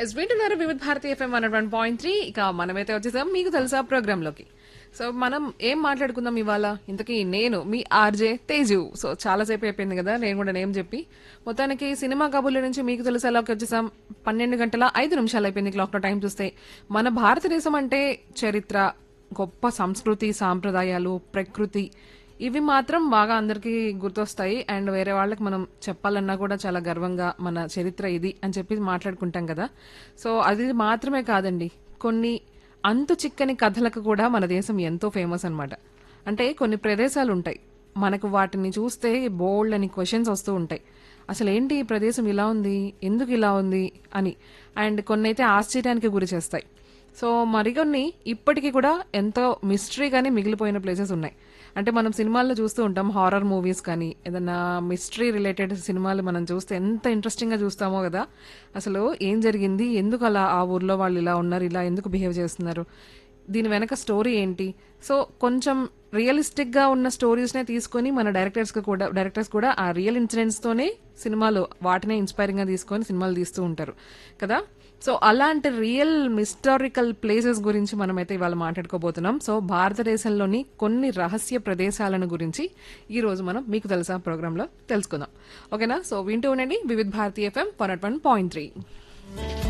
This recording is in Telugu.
ఎస్ వింటున్నారు Vividh Bharati FM one one point three ఇక మనమైతే వచ్చేసాం మీకు తెలుసా ప్రోగ్రామ్ లోకి సో మనం ఏం మాట్లాడుకుందాం ఇవాళ ఇంతకీ నేను మీ ఆర్జే తేజు సో చాలా సేపు అయిపోయింది కదా నేను కూడా నేమ్ చెప్పి మొత్తానికి సినిమా కబుర్ల నుంచి మీకు తెలుసాలోకి వచ్చేసాం పన్నెండు గంటల ఐదు నిమిషాలు అయిపోయింది క్లాక్ లో టైం చూస్తే మన భారతదేశం అంటే చరిత్ర గొప్ప సంస్కృతి సాంప్రదాయాలు ప్రకృతి ఇవి మాత్రం బాగా అందరికీ గుర్తొస్తాయి అండ్ వేరే వాళ్ళకి మనం చెప్పాలన్నా కూడా చాలా గర్వంగా మన చరిత్ర ఇది అని చెప్పి మాట్లాడుకుంటాం కదా సో అది మాత్రమే కాదండి కొన్ని అంతు చిక్కని కథలకు కూడా మన దేశం ఎంతో ఫేమస్ అన్నమాట అంటే కొన్ని ప్రదేశాలు ఉంటాయి మనకు వాటిని చూస్తే బోల్డ్ అని క్వశ్చన్స్ వస్తూ ఉంటాయి అసలు ఏంటి ఈ ప్రదేశం ఇలా ఉంది ఎందుకు ఇలా ఉంది అని అండ్ కొన్ని అయితే ఆశ్చర్యానికి గురి చేస్తాయి సో మరికొన్ని ఇప్పటికీ కూడా ఎంతో మిస్టరీగానే మిగిలిపోయిన ప్లేసెస్ ఉన్నాయి అంటే మనం సినిమాల్లో చూస్తూ ఉంటాం హారర్ మూవీస్ కానీ ఏదన్నా మిస్టరీ రిలేటెడ్ సినిమాలు మనం చూస్తే ఎంత ఇంట్రెస్టింగ్ గా చూస్తామో కదా అసలు ఏం జరిగింది ఎందుకు అలా ఆ ఊర్లో వాళ్ళు ఇలా ఉన్నారు ఇలా ఎందుకు బిహేవ్ చేస్తున్నారు దీని వెనక స్టోరీ ఏంటి సో కొంచెం రియలిస్టిక్ గా ఉన్న స్టోరీస్ నే తీసుకొని మన డైరెక్టర్స్ కూడా డైరెక్టర్స్ కూడా ఆ రియల్ ఇన్సిడెంట్స్ తోనే సినిమాలు వాటినే ఇన్స్పైరింగ్ గా తీసుకొని సినిమాలు తీస్తూ ఉంటారు కదా సో అలాంటి రియల్ మిస్టారికల్ ప్లేసెస్ గురించి మనమైతే ఇవాళ మాట్లాడుకోబోతున్నాం సో భారతదేశంలోని కొన్ని రహస్య ప్రదేశాలను గురించి ఈ రోజు మనం మీకు తెలుసా ప్రోగ్రామ్ లో తెలుసుకుందాం ఓకేనా సో వింటూ ఉండండి Vividh Bharati FM one point three